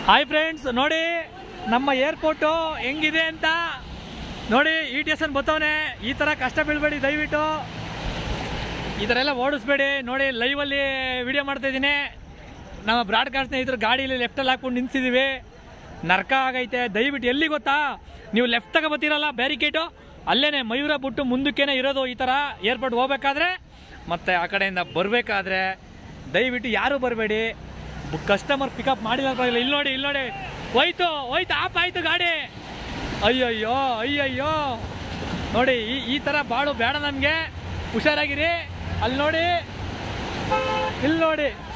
hi friends ನೋಡಿ ನಮ್ಮ airport ಹೆಂಗಿದೆ ಅಂತ ನೋಡಿ ಈ ಟಿ ಎಸ್ ಅನ್ ಬತ್ತವನೆ ಈ ಥರ ಕಷ್ಟ ಬೀಳ್ಬೇಡಿ ದಯವಿಟ್ಟು ಈ ಥರ ಎಲ್ಲ ಓಡಿಸ್ಬೇಡಿ ನೋಡಿ ಲೈವಲ್ಲಿ ವಿಡಿಯೋ ಮಾಡ್ತಾ ಇದ್ದೀನಿ ನಮ್ಮ ಬ್ರಾಡ್ಕಾಸ್ಟ್ ಸ್ನೇಹಿತರು ಗಾಡೀಲಿ ಲೆಫ್ಟಲ್ಲಿ ಹಾಕ್ಕೊಂಡು ನಿಂತಿದ್ದೀವಿ ನರ್ಕ ಆಗೈತೆ ದಯವಿಟ್ಟು ಎಲ್ಲಿ ಗೊತ್ತಾ ನೀವು ಲೆಫ್ಟ್ ತಗೋ ಬರ್ತೀರಲ್ಲ ಬ್ಯಾರಿಕೇಟು ಅಲ್ಲೇನೆ ಮಯೂರ ಬಿಟ್ಟು ಮುಂದಕ್ಕೇನೆ ಇರೋದು ಈ ಥರ ಏರ್ಪೋರ್ಟ್ ಹೋಗ್ಬೇಕಾದ್ರೆ ಮತ್ತು ಆ ಕಡೆಯಿಂದ ಬರಬೇಕಾದ್ರೆ ದಯವಿಟ್ಟು ಯಾರೂ ಬರಬೇಡಿ ಕಸ್ಟಮರ್ ಪಿಕಪ್ ಮಾಡಿಲ್ಲ ಪರವಾಗಿಲ್ಲ ಇಲ್ಲಿ ನೋಡಿ ಇಲ್ಲಿ ನೋಡಿ ಹೋಯ್ತು ಹೋಯ್ತು ಆಪ್ ಆಯ್ತು ಗಾಡಿ ಅಯ್ಯಯ್ಯೋ ಅಯ್ಯಯ್ಯೋ ನೋಡಿ ಈ ಈ ಥರ ಬಾಳು ಬೇಡ ನಮಗೆ ಹುಷಾರಾಗಿರಿ ಅಲ್ಲಿ ನೋಡಿ ಇಲ್ಲಿ ನೋಡಿ